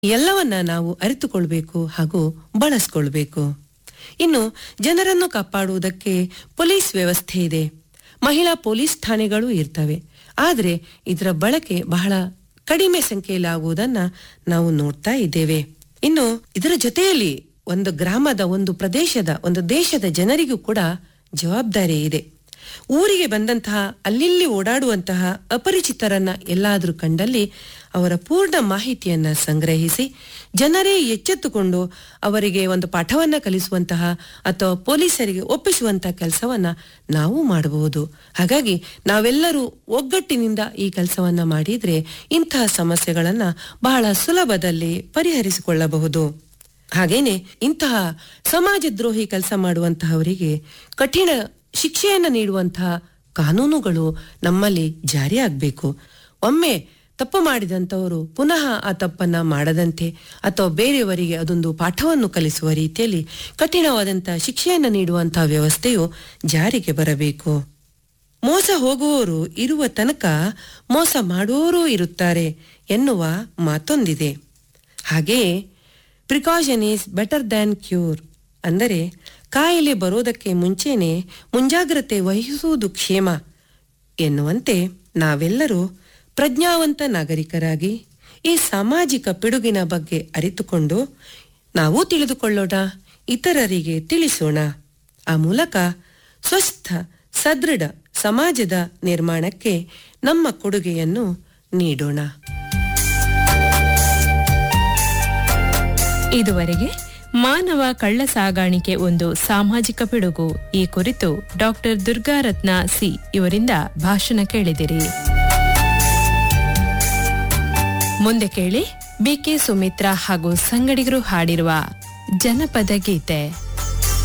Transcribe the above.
ಎಲ್ಲವನ್ನ ನಾವು ಅರಿತುಕೊಳ್ಬೇಕು ಹಾಗೂ ಬಳಸ್ಕೊಳ್ಬೇಕು ಇನ್ನು ಜನರನ್ನು ಕಾಪಾಡುವುದಕ್ಕೆ ಪೊಲೀಸ್ ವ್ಯವಸ್ಥೆ ಇದೆ ಮಹಿಳಾ ಪೊಲೀಸ್ ಠಾಣೆಗಳು ಇರ್ತವೆ ಆದರೆ ಇದರ ಬಳಕೆ ಬಹಳ ಕಡಿಮೆ ಸಂಖ್ಯೆಯಲ್ಲಿ ಆಗುವುದನ್ನ ನಾವು ನೋಡ್ತಾ ಇದ್ದೇವೆ ಇನ್ನು ಇದರ ಜೊತೆಯಲ್ಲಿ ಒಂದು ಗ್ರಾಮದ ಒಂದು ಪ್ರದೇಶದ ಒಂದು ದೇಶದ ಜನರಿಗೂ ಕೂಡ ಜವಾಬ್ದಾರಿ ಇದೆ ಊರಿಗೆ ಬಂದಂತಹ ಅಲ್ಲಿಲ್ಲಿ ಓಡಾಡುವಂತಹ ಅಪರಿಚಿತರನ್ನ ಎಲ್ಲಾದರೂ ಕಂಡಲ್ಲಿ ಅವರ ಪೂರ್ಣ ಮಾಹಿತಿಯನ್ನ ಸಂಗ್ರಹಿಸಿ ಜನರೇ ಎಚ್ಚೆತ್ತುಕೊಂಡು ಅವರಿಗೆ ಒಂದು ಪಾಠವನ್ನ ಕಲಿಸುವಂತಹ ಅಥವಾ ಪೊಲೀಸರಿಗೆ ಒಪ್ಪಿಸುವಂತಹ ಕೆಲಸವನ್ನ ನಾವು ಮಾಡಬಹುದು ಹಾಗಾಗಿ ನಾವೆಲ್ಲರೂ ಒಗ್ಗಟ್ಟಿನಿಂದ ಈ ಕೆಲಸವನ್ನ ಮಾಡಿದ್ರೆ ಇಂತಹ ಸಮಸ್ಯೆಗಳನ್ನ ಬಹಳ ಸುಲಭದಲ್ಲಿ ಪರಿಹರಿಸಿಕೊಳ್ಳಬಹುದು ಹಾಗೇನೆ ಇಂತಹ ಸಮಾಜದ್ರೋಹಿ ಕೆಲಸ ಮಾಡುವಂತಹವರಿಗೆ ಕಠಿಣ ಶಿಕ್ಷೆಯನ್ನು ನೀಡುವಂತಹ ಕಾನೂನುಗಳು ನಮ್ಮಲ್ಲಿ ಜಾರಿಯಾಗಬೇಕು ಒಮ್ಮೆ ತಪ್ಪು ಮಾಡಿದಂಥವರು ಪುನಃ ಆ ತಪ್ಪನ್ನ ಮಾಡದಂತೆ ಅಥವಾ ಬೇರೆಯವರಿಗೆ ಅದೊಂದು ಪಾಠವನ್ನು ಕಲಿಸುವ ರೀತಿಯಲ್ಲಿ ಕಠಿಣವಾದಂತಹ ಶಿಕ್ಷೆಯನ್ನು ನೀಡುವಂತಹ ವ್ಯವಸ್ಥೆಯು ಜಾರಿಗೆ ಬರಬೇಕು ಮೋಸ ಹೋಗುವವರು ಇರುವ ತನಕ ಮೋಸ ಮಾಡುವವರೂ ಇರುತ್ತಾರೆ ಎನ್ನುವ ಮಾತೊಂದಿದೆ ಹಾಗೆಯೇ precaution is better than cure ಅಂದರೆ ಕಾಯಿಲೆ ಬರೋದಕ್ಕೆ ಮುಂಚೆನೆ ಮುಂಜಾಗ್ರತೆ ವಹಿಸುವುದು ಕ್ಷೇಮ ಎನ್ನುವಂತೆ ನಾವೆಲ್ಲರೂ ಪ್ರಜ್ಞಾವಂತ ನಾಗರಿಕರಾಗಿ ಈ ಸಾಮಾಜಿಕ ಪಿಡುಗಿನ ಬಗ್ಗೆ ಅರಿತುಕೊಂಡು ನಾವು ತಿಳಿದುಕೊಳ್ಳೋಣ ಇತರರಿಗೆ ತಿಳಿಸೋಣ ಆ ಮೂಲಕ ಸ್ವಸ್ಥ ಸದೃಢ ಸಮಾಜದ ನಿರ್ಮಾಣಕ್ಕೆ ನಮ್ಮ ಕೊಡುಗೆಯನ್ನು ನೀಡೋಣ ಇದುವರೆಗೆ ಮಾನವ ಕಳ್ಳ ಸಾಗಾಣಿಕೆ ಒಂದು ಸಾಮಾಜಿಕ ಪಿಡುಗು ಈ ಕುರಿತು ಡಾಕ್ಟರ್ ದುರ್ಗಾರತ್ನ ಸಿ ಇವರಿಂದ ಭಾಷಣ ಕೇಳಿದಿರಿ ಮುಂದೆ ಕೇಳಿ ಬಿಕೆ ಸುಮಿತ್ರಾ ಹಾಗೂ ಸಂಗಡಿಗರು ಹಾಡಿರುವ ಜನಪದ ಗೀತೆ